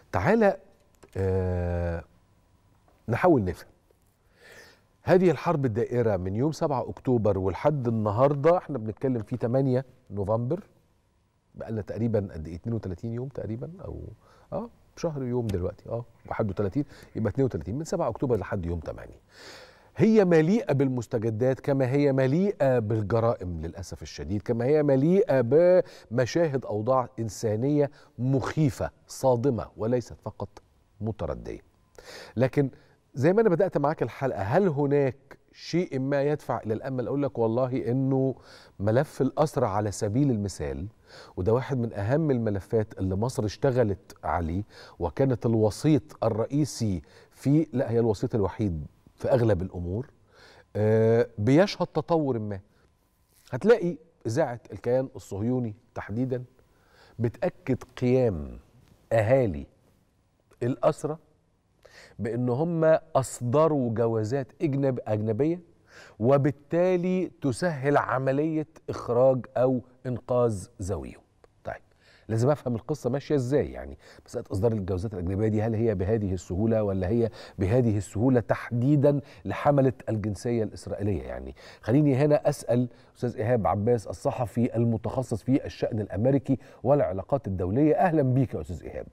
تعالى آه نحاول نفهم هذه الحرب الدائرة من يوم 7 أكتوبر ولحد النهاردة احنا بنتكلم في 8 نوفمبر بقالنا تقريبا قد ايه 32 يوم تقريبا او اه شهر يوم دلوقتي اه 31 يبقى 32 من 7 اكتوبر لحد يوم 8 هي مليئه بالمستجدات كما هي مليئه بالجرائم للاسف الشديد كما هي مليئه بمشاهد اوضاع انسانيه مخيفه صادمه وليست فقط مترديه لكن زي ما انا بدات معاك الحلقه هل هناك شيء ما يدفع الى الامل اقول لك والله انه ملف الاسرى على سبيل المثال وده واحد من اهم الملفات اللي مصر اشتغلت عليه وكانت الوسيط الرئيسي في لا هي الوسيط الوحيد في اغلب الامور آه بيشهد تطور ما هتلاقي اذاعه الكيان الصهيوني تحديدا بتاكد قيام اهالي الاسرى بان هم اصدروا جوازات اجنب اجنبيه وبالتالي تسهل عمليه اخراج او انقاذ ذويهم. طيب لازم افهم القصه ماشيه ازاي يعني مساله اصدار الجوازات الاجنبيه دي هل هي بهذه السهوله ولا هي بهذه السهوله تحديدا لحمله الجنسيه الاسرائيليه يعني خليني هنا اسال استاذ ايهاب عباس الصحفي المتخصص في الشان الامريكي والعلاقات الدوليه اهلا بيك يا استاذ ايهاب.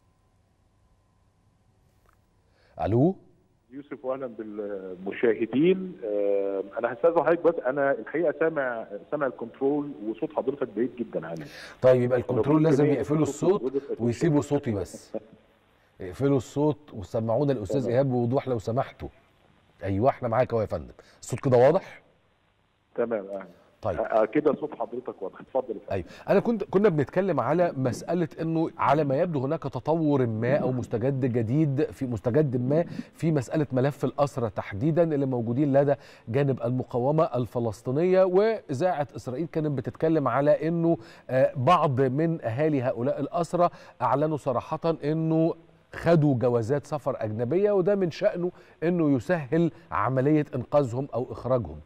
الو يوسف واهلا بالمشاهدين انا هستاذن حضرتك بس انا الحقيقه سامع سامع الكنترول وصوت حضرتك بعيد جدا عني طيب يبقى الكنترول لازم يقفلوا الصوت ويسيبوا صوتي بس اقفلوا الصوت وسمعونا الاستاذ ايهاب بوضوح لو سمحتوا ايوه احنا معاك اهو يا فندم الصوت كده واضح تمام اهلا طيب كده صوت حضرتك واضح اتفضل ايوه انا كنت كنا بنتكلم على مساله انه على ما يبدو هناك تطور ما او مستجد جديد في مستجد ما في مساله ملف الاسرى تحديدا اللي موجودين لدى جانب المقاومه الفلسطينيه واذاعه اسرائيل كانت بتتكلم على انه بعض من اهالي هؤلاء الاسرى اعلنوا صراحه انه خدوا جوازات سفر اجنبيه وده من شانه انه يسهل عمليه انقاذهم او اخراجهم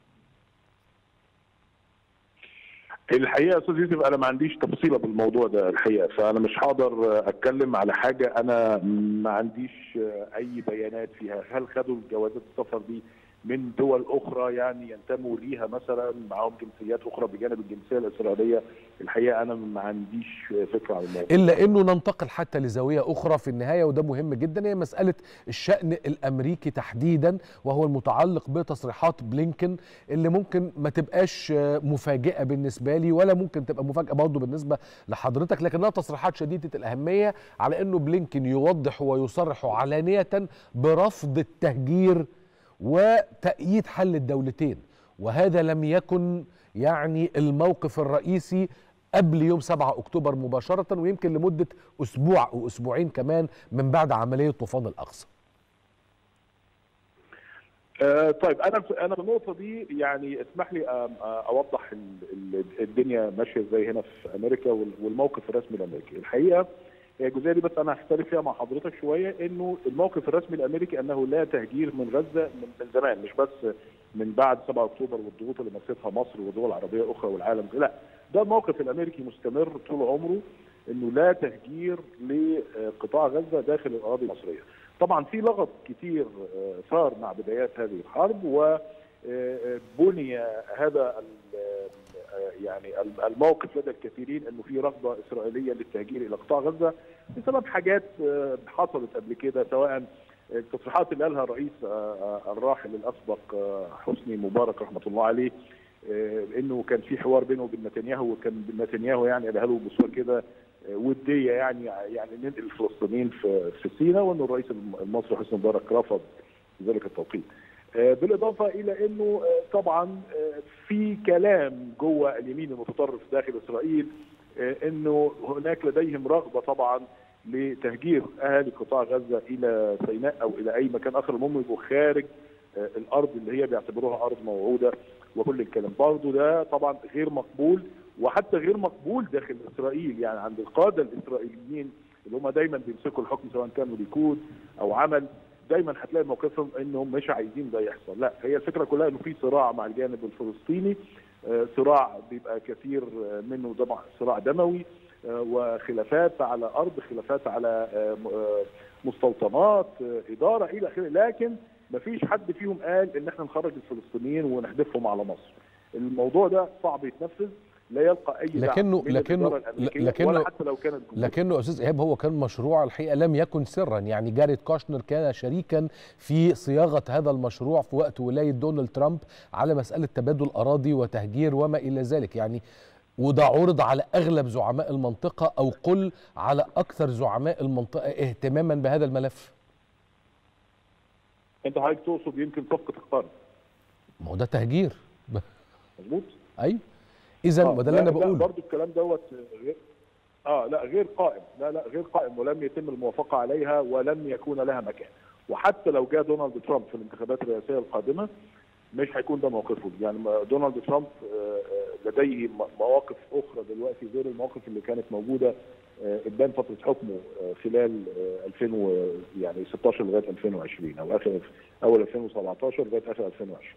الحقيقه يا استاذ يوسف انا ما عنديش تفصيله بالموضوع ده الحقيقه فانا مش هقدر اتكلم على حاجه انا ما عنديش اي بيانات فيها هل خدوا الجوازات السفر دي من دول اخرى يعني ينتموا ليها مثلا معاهم جنسيات اخرى بجانب الجنسيه الاسرائيليه الحقيقه انا ما عنديش فكره عن الموضوع الا انه ننتقل حتى لزاويه اخرى في النهايه وده مهم جدا هي مساله الشان الامريكي تحديدا وهو المتعلق بتصريحات بلينكن اللي ممكن ما تبقاش مفاجئه بالنسبه لي ولا ممكن تبقى مفاجاه برضه بالنسبه لحضرتك لكنها تصريحات شديده الاهميه على انه بلينكن يوضح ويصرح علانيه برفض التهجير وتأييد حل الدولتين وهذا لم يكن يعني الموقف الرئيسي قبل يوم 7 اكتوبر مباشره ويمكن لمده اسبوع او اسبوعين كمان من بعد عمليه طوفان الاقصى. آه طيب انا انا في النقطه دي يعني اسمح لي اوضح الدنيا ماشيه ازاي هنا في امريكا والموقف الرسمي الامريكي الحقيقه الجزئيه دي بس انا هختلف فيها مع حضرتك شويه انه الموقف الرسمي الامريكي انه لا تهجير من غزه من, من زمان مش بس من بعد 7 اكتوبر والضغوط اللي مارستها مصر ودول عربيه اخرى والعالم لا ده الموقف الامريكي مستمر طول عمره انه لا تهجير لقطاع غزه داخل الاراضي المصريه. طبعا في لغط كتير صار مع بدايات هذه الحرب وبني هذا يعني الموقف لدى الكثيرين انه في رغبه اسرائيليه للتهجير الى قطاع غزه بسبب حاجات حصلت قبل كده سواء التصريحات اللي قالها الرئيس الراحل الاسبق حسني مبارك رحمه الله عليه انه كان في حوار بينه وبين نتنياهو وكان نتنياهو يعني قالها له بصوره كده وديه يعني يعني ننقل الفلسطينيين في في سيناء وانه الرئيس المصري حسني مبارك رفض في ذلك التوقيت. بالاضافه الى انه طبعا في كلام جوه اليمين المتطرف داخل اسرائيل انه هناك لديهم رغبه طبعا لتهجير اهالي قطاع غزه الى سيناء او الى اي مكان اخر المهم يبقوا خارج الارض اللي هي بيعتبروها ارض موعوده وكل الكلام برضه ده طبعا غير مقبول وحتى غير مقبول داخل اسرائيل يعني عند القاده الاسرائيليين اللي هم دايما بيمسكوا الحكم سواء كانوا ليكود او عمل دايما هتلاقي موقفهم انهم مش عايزين ده يحصل لا هي الفكره كلها انه في صراع مع الجانب الفلسطيني صراع بيبقى كثير منه طبعا صراع دموي وخلافات على ارض خلافات على مستوطنات اداره الى اخره لكن ما فيش حد فيهم قال ان احنا نخرج الفلسطينيين ونحدفهم على مصر الموضوع ده صعب يتنفذ لا يلقى اي دعم لكنه من لكنه الإدارة الأمريكية لكنه ولا حتى لو كانت جمهورية. لكنه استاذ ايهاب هو كان مشروع الحقيقه لم يكن سرا يعني جاريت كاشنر كان شريكا في صياغه هذا المشروع في وقت ولايه دونالد ترامب على مساله تبادل اراضي وتهجير وما الى ذلك يعني وده عرض على اغلب زعماء المنطقه او قل على اكثر زعماء المنطقه اهتماما بهذا الملف انت حضرتك تقصد يمكن صفقه القرن ما هو ده تهجير مظبوط ايوه اذا وده اللي انا بقوله برضه الكلام دوت غير اه لا غير قائم لا لا غير قائم ولم يتم الموافقه عليها ولن يكون لها مكان وحتى لو جاء دونالد ترامب في الانتخابات الرئاسيه القادمه مش هيكون ده موقفه يعني دونالد ترامب لديه مواقف اخرى دلوقتي غير المواقف اللي كانت موجوده ابان فتره حكمه خلال 2000 يعني 16 لغايه 2020 او اخر اول 2017 لغايه اخر 2020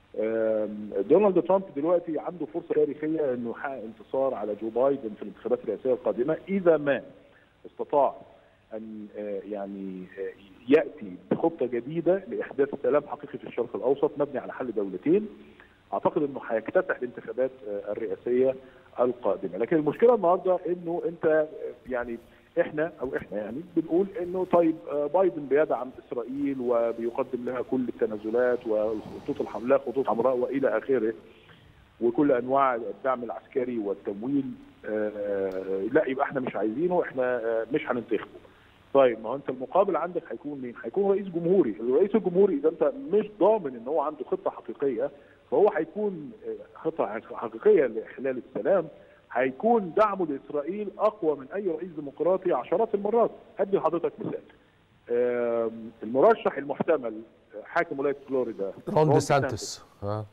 دونالد ترامب دلوقتي عنده فرصه تاريخيه انه يحقق انتصار على جو بايدن في الانتخابات الرئاسيه القادمه اذا ما استطاع ان يعني ياتي بخطه جديده لاحداث سلام حقيقي في الشرق الاوسط مبني على حل دولتين اعتقد انه هيكتسح الانتخابات الرئاسيه القادمه لكن المشكله النهارده انه انت يعني احنا او احنا يعني بنقول انه طيب بايدن بيدعم اسرائيل وبيقدم لها كل التنازلات وخطوط الحمله خطوط حمراء والى اخره وكل انواع الدعم العسكري والتمويل لا يبقى احنا مش عايزينه احنا مش هننتخبه طيب ما هو انت المقابل عندك هيكون مين؟ هيكون رئيس جمهوري، الرئيس الجمهوري اذا انت مش ضامن ان هو عنده خطه حقيقيه فهو هيكون خطه حقيقيه لاحلال السلام هيكون دعمه لاسرائيل اقوى من اي رئيس ديمقراطي عشرات المرات، هدي لحضرتك مثال. المرشح المحتمل حاكم ولايه فلوريدا رون دي سانتس اه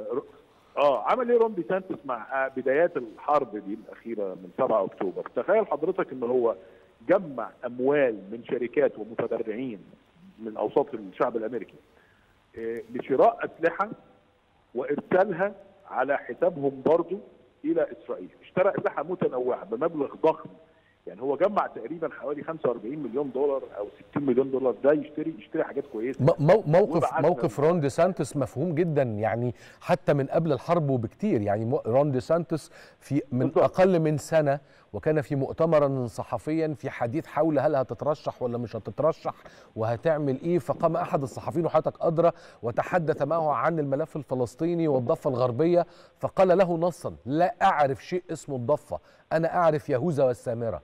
اه عمل ايه رون دي سانتس مع بدايات الحرب دي الاخيره من 7 اكتوبر؟ تخيل حضرتك ان هو جمع اموال من شركات ومتبرعين من اوساط الشعب الامريكي لشراء اسلحه وارسالها على حسابهم برضه الى اسرائيل اشترى اسلحه متنوعه بمبلغ ضخم يعني هو جمع تقريبا حوالي 45 مليون دولار او 60 مليون دولار ده يشتري يشتري حاجات كويسه مو موقف موقف رون دي سانتس مفهوم جدا يعني حتى من قبل الحرب وبكتير يعني رون دي سانتس في من بالضبط. اقل من سنه وكان في مؤتمرا صحفيا في حديث حول هل هتترشح ولا مش هتترشح وهتعمل ايه فقام احد الصحفيين وحضرتك ادرى وتحدث معه عن الملف الفلسطيني والضفه الغربيه فقال له نصا لا اعرف شيء اسمه الضفه انا اعرف يهوذا والسامره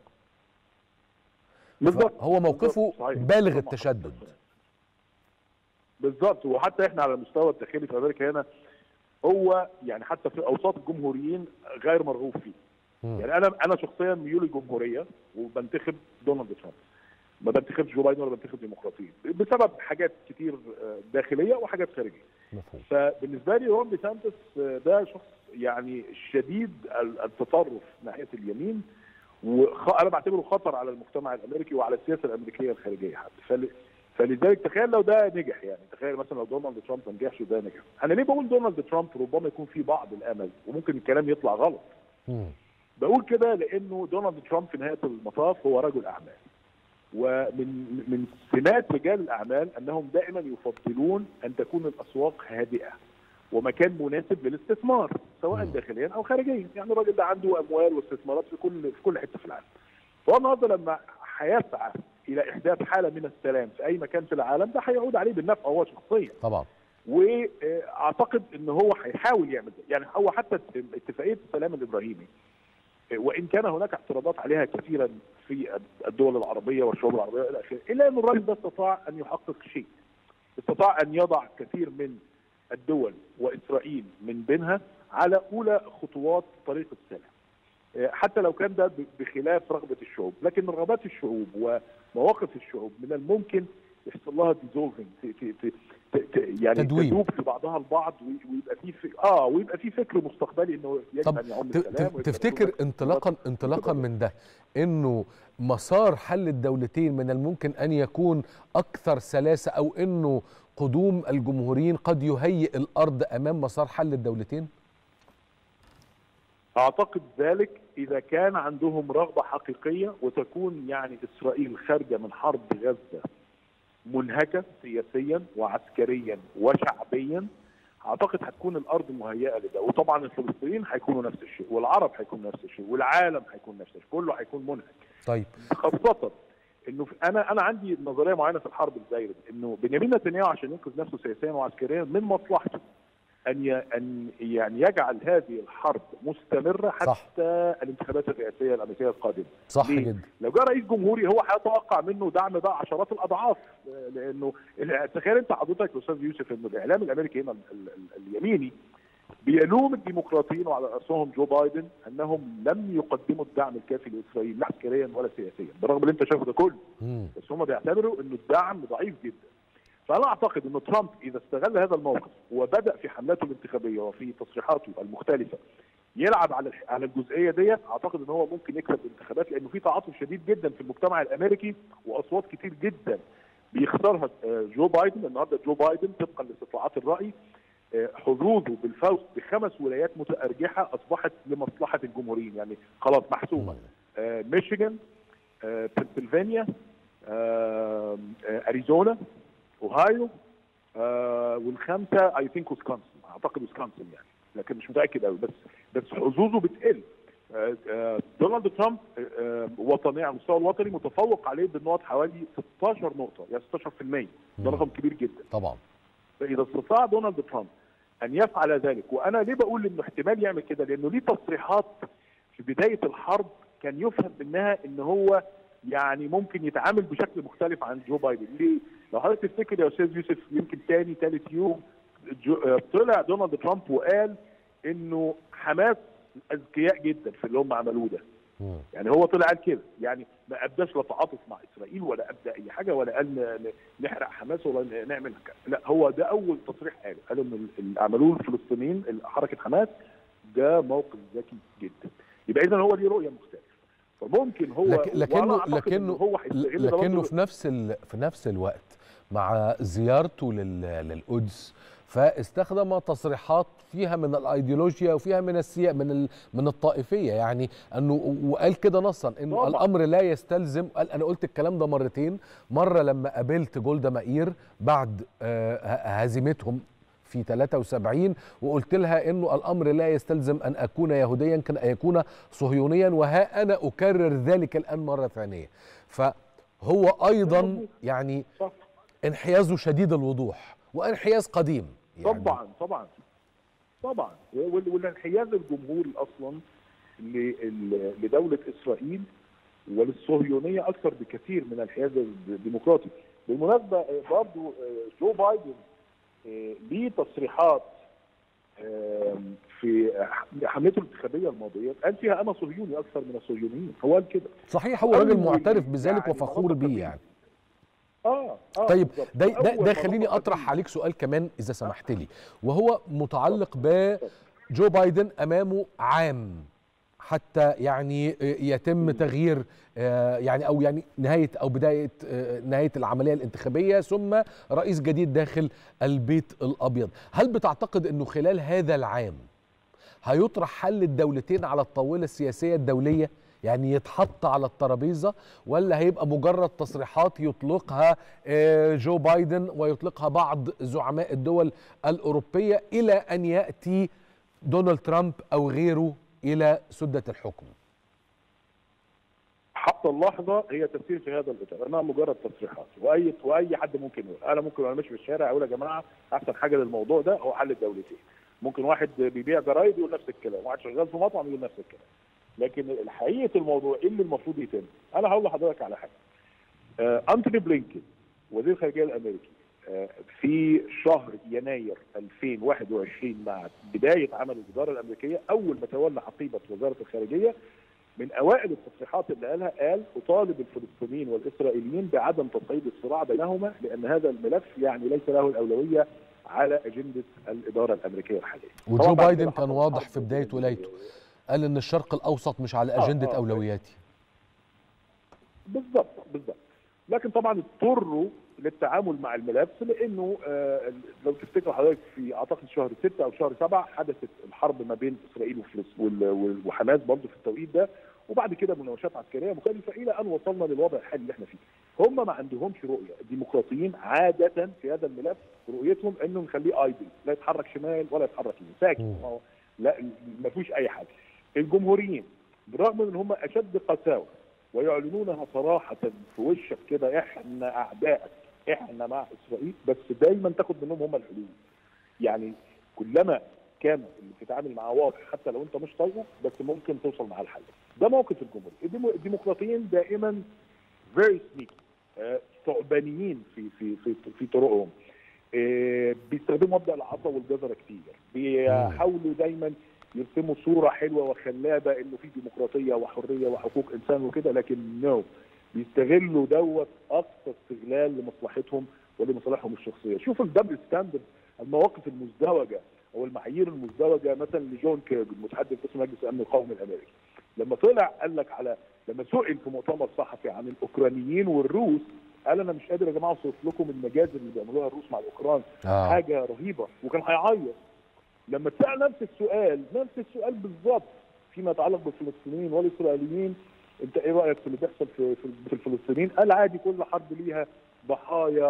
بالظبط هو موقفه بالغ التشدد بالظبط وحتى احنا على المستوى الداخلي في امريكا هنا هو يعني حتى في اوساط الجمهوريين غير مرغوب فيه م. يعني انا انا شخصيا ميولي جمهوريه وبنتخب دونالد ترامب ما بنتخبش جو بايدن ولا بنتخب ديمقراطيين بسبب حاجات كتير داخليه وحاجات خارجيه مفهوم. فبالنسبه لي رون دي سانتس ده شخص يعني شديد التطرف ناحيه اليمين وانا بعتبره خطر على المجتمع الامريكي وعلى السياسه الامريكيه الخارجيه حتى فل... فلذلك تخيل لو ده نجح يعني تخيل مثلا لو دونالد ترامب ما نجحش وده نجح انا ليه بقول دونالد ترامب ربما يكون في بعض الامل وممكن الكلام يطلع غلط م. بقول كده لانه دونالد ترامب في نهايه المطاف هو رجل اعمال ومن من سمات رجال الاعمال انهم دائما يفضلون ان تكون الاسواق هادئه ومكان مناسب للاستثمار سواء داخليا او خارجيا يعني الراجل ده عنده اموال واستثمارات في كل في كل حته في العالم فهو النهارده لما هيسعى الى احداث حاله من السلام في اي مكان في العالم ده هيعود عليه بالنفع هو شخصيا طبعا واعتقد ان هو هيحاول يعمل ده يعني هو حتى اتفاقيه السلام الابراهيمي وان كان هناك اعتراضات عليها كثيرا في الدول العربيه والشعوب العربيه الى اخره الا ان الراجل ده استطاع ان يحقق شيء استطاع ان يضع كثير من الدول واسرائيل من بينها على اولى خطوات طريق السلام حتى لو كان ده بخلاف رغبه الشعوب لكن رغبات الشعوب ومواقف الشعوب من الممكن يحصل لها ديزولفنج يعني تدويب. تدوب في بعضها البعض ويبقى في فك... اه ويبقى في فكر مستقبلي انه يجب ان يعم السلام تفتكر انطلاقا انطلاقا من ده انه مسار حل الدولتين من الممكن ان يكون اكثر سلاسه او انه قدوم الجمهوريين قد يهيئ الارض امام مسار حل الدولتين؟ اعتقد ذلك اذا كان عندهم رغبه حقيقيه وتكون يعني اسرائيل خارجه من حرب غزه منهكه سياسيا وعسكريا وشعبيا اعتقد هتكون الارض مهيئه لده وطبعا الفلسطينيين هيكونوا نفس الشيء والعرب هيكونوا نفس الشيء والعالم هيكون نفس الشيء كله هيكون منهك طيب خاصه انه في- انا انا عندي نظريه معينه في الحرب الدايره دي انه بنيامين نتنياهو عشان ينقذ نفسه سياسيا وعسكريا من مصلحته ان ي- ان يعني يجعل هذه الحرب مستمره حتى صح. الانتخابات الرئاسيه الامريكيه القادمه صح ليه؟ جدا لو جاء رئيس جمهوري هو هيتوقع منه دعم بقى عشرات الاضعاف آه، لانه ال- تخيل انت حضرتك يا استاذ يوسف انه الاعلام الامريكي هنا ال- ال- ال- اليميني بيلوم الديمقراطيين وعلى راسهم جو بايدن انهم لم يقدموا الدعم الكافي لاسرائيل لا عسكريا ولا سياسيا بالرغم اللي انت شايفه ده كله مم. بس هم بيعتبروا انه الدعم ضعيف جدا فانا اعتقد ان ترامب اذا استغل هذا الموقف وبدا في حملاته الانتخابيه وفي تصريحاته المختلفه يلعب على الح- على الجزئيه ديت اعتقد ان هو ممكن يكسب الانتخابات لانه في تعاطف شديد جدا في المجتمع الامريكي واصوات كتير جدا بيخسرها آه، جو بايدن النهارده جو بايدن طبقا لاستطلاعات الراي آه، حظوظه بالفوز بخمس ولايات متارجحه اصبحت لمصلحه الجمهوريين يعني خلاص محسومه آه، ميشيغان آه، بنسلفانيا آه، آه، اريزونا اوهايو آه، والخامسه اي ثينك ويسكونسن اعتقد ويسكونسن يعني لكن مش متاكد قوي بس بس حظوظه بتقل آه، آه، دونالد ترامب آه، آه، وطنيا على المستوى الوطني متفوق عليه بالنقط حوالي 16 نقطه يعني 16% ده مم. رقم كبير جدا طبعا فاذا استطاع دونالد ترامب ان يفعل ذلك وانا ليه بقول انه احتمال يعمل كده لانه ليه تصريحات في بدايه الحرب كان يفهم منها ان هو يعني ممكن يتعامل بشكل مختلف عن جو بايدن ليه؟ لو حضرتك تفتكر يا استاذ يوسف يمكن تاني ثالث يوم جو آه، طلع دونالد ترامب وقال انه حماس اذكياء جدا في اللي هم عملوه ده مم. يعني هو طلع قال كده يعني ما ابداش لا تعاطف مع اسرائيل ولا ابدا اي حاجه ولا قال ن- ن- نحرق حماس ولا ن- نعمل كده لا هو ده اول تصريح قاله قال ان ال- اللي عملوه الفلسطينيين حركه حماس ده موقف ذكي جدا يبقى اذا هو ليه رؤيه مختلفه فممكن هو لك- لكنه وأنا أعتقد إن لكنه هو هيستغل ده لكنه برضه في نفس ال... في نفس الوقت مع زيارته لل... للقدس فاستخدم تصريحات فيها من الايديولوجيا وفيها من السيا من ال... من الطائفيه يعني انه وقال كده نصا انه طبعاً. الامر لا يستلزم قال انا قلت الكلام ده مرتين مره لما قابلت جولدا مائير بعد آه، ه- هزيمتهم في 73 وقلت لها انه الامر لا يستلزم ان اكون يهوديا كان ان يكون صهيونيا وها انا اكرر ذلك الان مره ثانيه فهو ايضا يعني صح انحيازه شديد الوضوح وانحياز قديم يعني طبعا طبعا طبعا وال- والانحياز الجمهوري اصلا ل- ل- لدوله اسرائيل وللصهيونيه اكثر بكثير من الانحياز الديمقراطي بالمناسبه آه، برضو آه، جو بايدن آه، ليه تصريحات آم، في حملته الانتخابيه الماضيه قال فيها انا صهيوني اكثر من الصهيونيين هو قال كده صحيح هو راجل أول معترف بذلك يعني وفخور مناطق بيه كثيرة. يعني اه, آه طيب بالظبط. ده ده, أول ده خليني مناطق اطرح كثيرة. عليك سؤال كمان اذا سمحت لي وهو متعلق بجو بايدن امامه عام حتى يعني يتم تغيير آه، يعني او يعني نهايه او بدايه آه، نهايه العمليه الانتخابيه ثم رئيس جديد داخل البيت الابيض هل بتعتقد انه خلال هذا العام هيطرح حل الدولتين على الطاوله السياسيه الدوليه يعني يتحط على الترابيزه ولا هيبقى مجرد تصريحات يطلقها آه، جو بايدن ويطلقها بعض زعماء الدول الاوروبيه الى ان ياتي دونالد ترامب او غيره الى سده الحكم حتى اللحظه هي تسير في هذا الاطار انها مجرد تصريحات واي واي حد ممكن يقول انا ممكن وانا ماشي في الشارع اقول يا جماعه احسن حاجه للموضوع ده هو حل الدولتين ممكن واحد بيبيع جرايد يقول نفس الكلام واحد شغال في مطعم يقول نفس الكلام لكن حقيقه الموضوع ايه اللي المفروض يتم انا هقول لحضرتك على حاجه آه انتوني بلينكن وزير الخارجيه الامريكي آه في شهر يناير 2021 مع بدايه عمل الاداره الامريكيه اول ما تولى حقيبه وزاره الخارجيه من اوائل التصريحات اللي قالها قال اطالب الفلسطينيين والاسرائيليين بعدم تصعيد الصراع بينهما لان هذا الملف يعني ليس له الاولويه على اجنده الاداره الامريكيه الحاليه. وجو طبعاً بعد بايدن كده كان حصل واضح حرب في بدايه بين- ولايته قال ان الشرق الاوسط مش على آه، اجنده آه. اولوياتي بالظبط بالظبط لكن طبعا اضطروا للتعامل مع الملف لانه آه، لو تفتكر حضرتك في اعتقد شهر 6 او شهر 7 حدثت الحرب ما بين اسرائيل وفلس- وال- وال- وحماس برضه في التوقيت ده وبعد كده مناوشات عسكريه مختلفه الى ان وصلنا للوضع الحالي اللي احنا فيه. هم ما عندهمش رؤيه، الديمقراطيين عاده في هذا الملف رؤيتهم انه نخليه ايدل، لا يتحرك شمال ولا يتحرك يمين، ساكت مم. ما هو- لا ما فيش اي حاجه. الجمهوريين بالرغم من ان هم اشد قساوه ويعلنونها صراحه في وشك كده احنا اعدائك احنا مع اسرائيل بس دايما تاخد منهم هم الحلول. يعني كلما كان اللي بتتعامل معاه واضح حتى لو انت مش طايقه بس ممكن توصل معاه الحل. ده موقف الجمهوري، الديمو- الديمقراطيين دائما فيري سنيكي ثعبانيين في في في في طرقهم. آه، بيستخدموا مبدا العصا والجزره كتير بيحاولوا دايما يرسموا صوره حلوه وخلابه انه في ديمقراطيه وحريه وحقوق انسان وكده لكن نو بيستغلوا دوت اقصى استغلال لمصلحتهم ولمصالحهم الشخصيه شوف الدبل ستاندرد المواقف المزدوجه او المعايير المزدوجه مثلا لجون كيربي المتحدث باسم مجلس الامن القومي الامريكي لما طلع قال لك على لما سئل في مؤتمر صحفي عن الاوكرانيين والروس قال انا مش قادر يا جماعه اوصف لكم المجازر اللي بيعملوها الروس مع الاوكران اه حاجه رهيبه وكان هيعيط لما اتسال نفس السؤال نفس السؤال بالظبط فيما يتعلق بالفلسطينيين والاسرائيليين انت ايه رايك في اللي بيحصل في في في الفلسطينيين؟ قال عادي كل حرب ليها ضحايا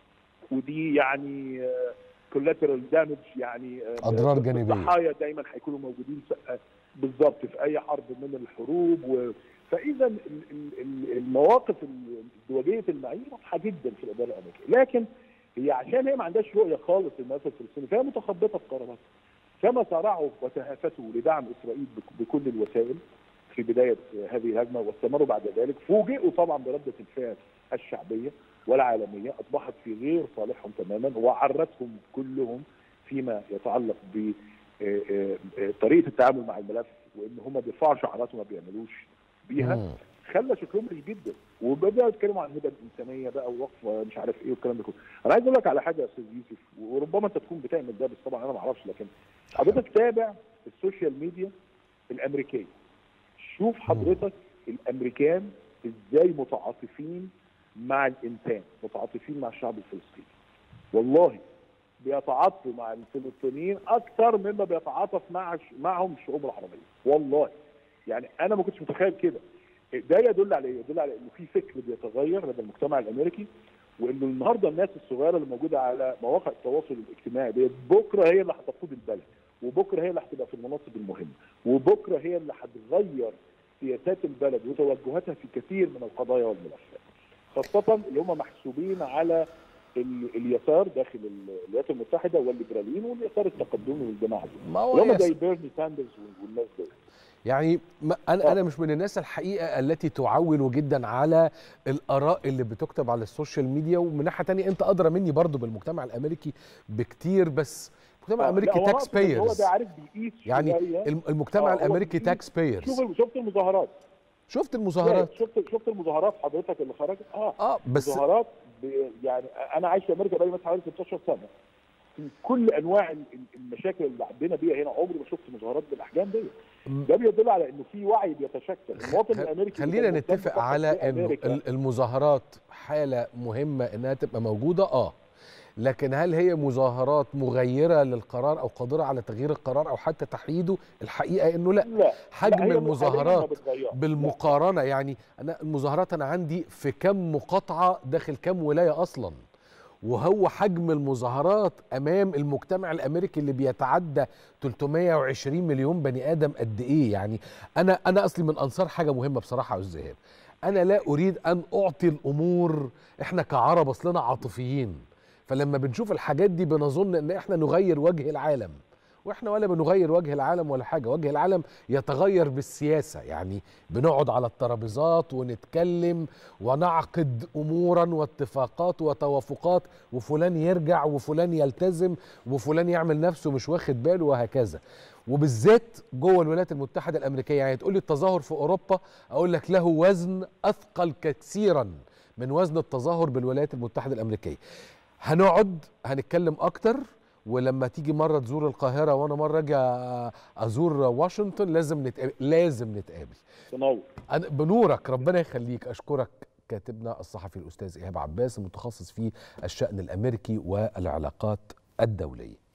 ودي يعني كولاترال دامج يعني آه، أضرار جانبية. الضحايا دايما هيكونوا موجودين س- آه، بالظبط في اي حرب من الحروب و... فاذا ال- ال- ال- المواقف ال- ازدواجيه المعايير واضحه جدا في الاداره الامريكيه لكن هي عشان هي ما عندهاش رؤيه خالص للملف الفلسطيني فهي متخبطه في قراراتها كما سارعوا وتهافتوا لدعم اسرائيل بك- بكل الوسائل في بدايه هذه الهجمه واستمروا بعد ذلك فوجئوا طبعا برده الفعل الشعبيه والعالميه اصبحت في غير صالحهم تماما وعرتهم كلهم فيما يتعلق ب آه، آه، آه، طريقه التعامل مع الملف وان هم بيرفعوا شعارات وما بيعملوش بيها مم. خلى شكلهم وحش جدا وبداوا يتكلموا عن الهدى الانسانيه بقى ووقف مش عارف ايه والكلام ده كله انا عايز اقول لك على حاجه يا استاذ يوسف وربما انت تكون بتعمل ده بس طبعا انا ما اعرفش لكن حضرتك تابع السوشيال ميديا الامريكيه شوف حضرتك الامريكان ازاي متعاطفين مع الانسان متعاطفين مع الشعب الفلسطيني والله بيتعاطفوا مع الفلسطينيين اكثر مما بيتعاطف مع معهم الشعوب العربيه والله يعني انا ما كنتش متخيل كده ده يدل على ايه؟ يدل على انه في فكر بيتغير لدى المجتمع الامريكي وانه النهارده الناس الصغيره اللي موجوده على مواقع التواصل الاجتماعي ديت بكره هي اللي هتقود البلد وبكره هي اللي هتبقى في المناصب المهمه وبكره هي اللي هتغير سياسات البلد وتوجهاتها في كثير من القضايا والملفات خاصه اللي هم محسوبين على ال- اليسار داخل الولايات المتحده والليبراليين واليسار التقدمي والجماعه دي ما هو اللي هم يس- زي بيرني ساندرز والناس دول يعني ما انا آه. انا مش من الناس الحقيقه التي تعول جدا على الاراء اللي بتكتب على السوشيال ميديا ومن ناحيه تانية انت ادرى مني برضو بالمجتمع الامريكي بكتير بس المجتمع آه، الامريكي لا، هو تاكس أقصد إن هو بايرز ده عارف بيقيس يعني شوية. الم- المجتمع آه، هو الامريكي بيقيس- تاكس بايرز شوف شفت المظاهرات شفت المظاهرات شفت شفت المظاهرات حضرتك اللي خرجت اه اه بس مظاهرات ب- يعني انا عايش في امريكا بقالي مثلا حوالي 16 سنه في كل انواع ال- ال- المشاكل اللي عندنا بيها هنا عمري ما شفت مظاهرات بالاحجام دي ده بيدل على انه في وعي بيتشكل المواطن خ- الامريكي خلينا اللي كان نتفق مهتم على فقط انه بأمريكا. ال- المظاهرات حاله مهمه انها تبقى موجوده اه لكن هل هي مظاهرات مغيره للقرار او قادره على تغيير القرار او حتى تحييده الحقيقه انه لا لا حجم لا، هي حالياً ما المظاهرات بتغيرش. بالمقارنه يعني انا المظاهرات انا عندي في كم مقاطعه داخل كم ولايه اصلا وهو حجم المظاهرات امام المجتمع الامريكي اللي بيتعدى 320 مليون بني ادم قد ايه يعني انا انا اصلي من انصار حاجه مهمه بصراحه يا استاذ إيهاب. انا لا اريد ان اعطي الامور احنا كعرب اصلنا عاطفيين فلما بنشوف الحاجات دي بنظن ان احنا نغير وجه العالم واحنا ولا بنغير وجه العالم ولا حاجه وجه العالم يتغير بالسياسه يعني بنقعد على الترابيزات ونتكلم ونعقد امورا واتفاقات وتوافقات وفلان يرجع وفلان يلتزم وفلان يعمل نفسه مش واخد باله وهكذا وبالذات جوه الولايات المتحده الامريكيه يعني تقول لي التظاهر في اوروبا اقول لك له وزن اثقل كثيرا من وزن التظاهر بالولايات المتحده الامريكيه هنقعد هنتكلم اكتر ولما تيجي مره تزور القاهره وانا مره اجي ازور واشنطن لازم نتقابل لازم نتقابل تنور أنا بنورك ربنا يخليك اشكرك كاتبنا الصحفي الاستاذ ايهاب عباس المتخصص في الشان الامريكي والعلاقات الدوليه